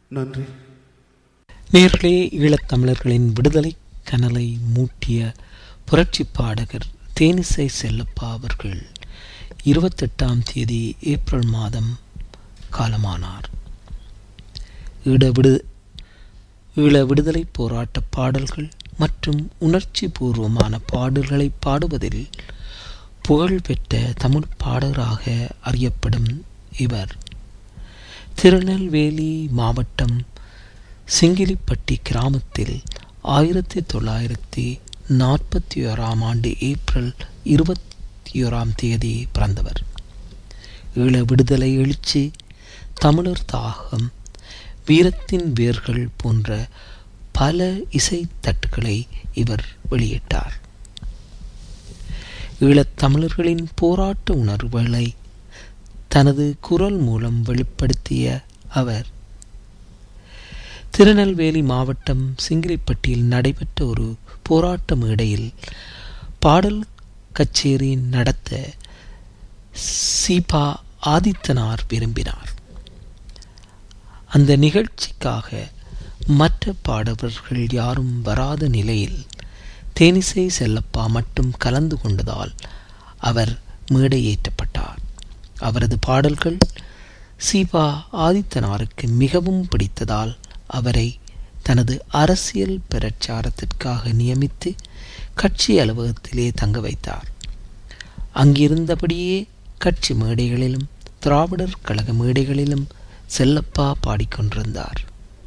நன்றி நேர்களே ஈழத்தமிழர்களின் விடுதலை கனலை மூட்டிய புரட்சி பாடகர் தேனிசை செல்லப்பா அவர்கள் இருபத்தெட்டாம் தேதி ஏப்ரல் மாதம் காலமானார் ஈழ விடு ஈழ விடுதலை போராட்ட பாடல்கள் மற்றும் உணர்ச்சி பூர்வமான பாடல்களை பாடுவதில் புகழ்பெற்ற தமிழ் பாடகராக அறியப்படும் இவர் திருநெல்வேலி மாவட்டம் சிங்கிலிப்பட்டி கிராமத்தில் ஆயிரத்தி தொள்ளாயிரத்தி நாற்பத்தி ஓராம் ஆண்டு ஏப்ரல் இருபத்தி ஓராம் தேதி பிறந்தவர் ஈழ விடுதலை எழுச்சி தமிழர் தாகம் வீரத்தின் வேர்கள் போன்ற பல இசைத்தட்டுகளை இவர் வெளியிட்டார் ஈழத்தமிழர்களின் போராட்ட உணர்வுகளை தனது குரல் மூலம் வெளிப்படுத்திய அவர் திருநெல்வேலி மாவட்டம் சிங்கிலிப்பட்டியில் நடைபெற்ற ஒரு போராட்ட மேடையில் பாடல் கச்சேரி நடத்த சீபா ஆதித்தனார் விரும்பினார் அந்த நிகழ்ச்சிக்காக மற்ற பாடவர்கள் யாரும் வராத நிலையில் தேனிசை செல்லப்பா மட்டும் கலந்து கொண்டதால் அவர் மேடையேற்றப்பட்டார் அவரது பாடல்கள் சீபா ஆதித்தனாருக்கு மிகவும் பிடித்ததால் அவரை தனது அரசியல் பிரச்சாரத்திற்காக நியமித்து கட்சி அலுவலகத்திலே தங்க வைத்தார் அங்கிருந்தபடியே கட்சி மேடைகளிலும் திராவிடர் கழக மேடைகளிலும் செல்லப்பா பாடிக்கொண்டிருந்தார்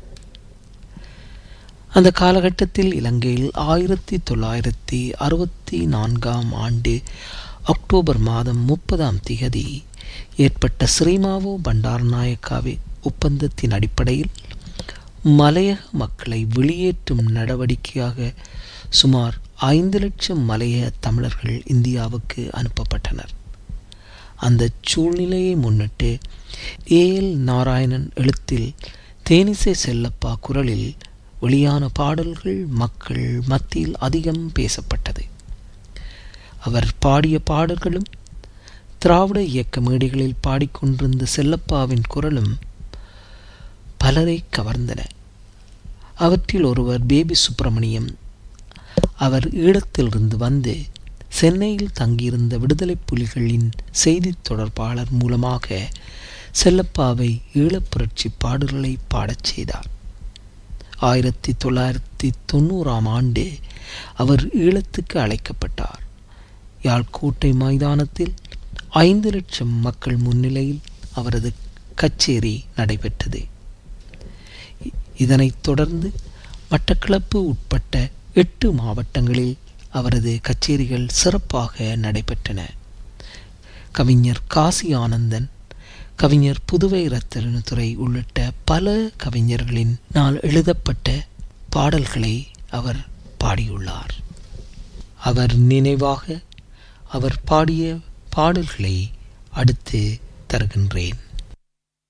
அந்த காலகட்டத்தில் இலங்கையில் ஆயிரத்தி தொள்ளாயிரத்தி அறுபத்தி நான்காம் ஆண்டு அக்டோபர் மாதம் முப்பதாம் திகதி ஏற்பட்ட ஸ்ரீமாவோ பண்டாரநாயக்காவே ஒப்பந்தத்தின் அடிப்படையில் மலையக மக்களை வெளியேற்றும் நடவடிக்கையாக சுமார் ஐந்து லட்சம் மலையக தமிழர்கள் இந்தியாவுக்கு அனுப்பப்பட்டனர் அந்த சூழ்நிலையை முன்னிட்டு ஏ எல் நாராயணன் எழுத்தில் தேனிசை செல்லப்பா குரலில் வெளியான பாடல்கள் மக்கள் மத்தியில் அதிகம் பேசப்பட்டது அவர் பாடிய பாடல்களும் திராவிட இயக்க மேடைகளில் பாடிக்கொண்டிருந்த செல்லப்பாவின் குரலும் பலரை கவர்ந்தன அவற்றில் ஒருவர் பேபி சுப்பிரமணியம் அவர் ஈழத்திலிருந்து வந்து சென்னையில் தங்கியிருந்த விடுதலை புலிகளின் செய்தி தொடர்பாளர் மூலமாக செல்லப்பாவை ஈழப்புரட்சி பாடல்களை பாடச் செய்தார் ஆயிரத்தி தொள்ளாயிரத்தி தொண்ணூறாம் ஆண்டு அவர் ஈழத்துக்கு அழைக்கப்பட்டார் யாழ்கோட்டை மைதானத்தில் ஐந்து லட்சம் மக்கள் முன்னிலையில் அவரது கச்சேரி நடைபெற்றது இதனைத் தொடர்ந்து மட்டக்களப்பு உட்பட்ட எட்டு மாவட்டங்களில் அவரது கச்சேரிகள் சிறப்பாக நடைபெற்றன கவிஞர் காசி ஆனந்தன் கவிஞர் புதுவை ரத்தனத்துறை உள்ளிட்ட பல கவிஞர்களின் நாள் எழுதப்பட்ட பாடல்களை அவர் பாடியுள்ளார் அவர் நினைவாக அவர் பாடிய பாடல்களை அடுத்து தருகின்றேன்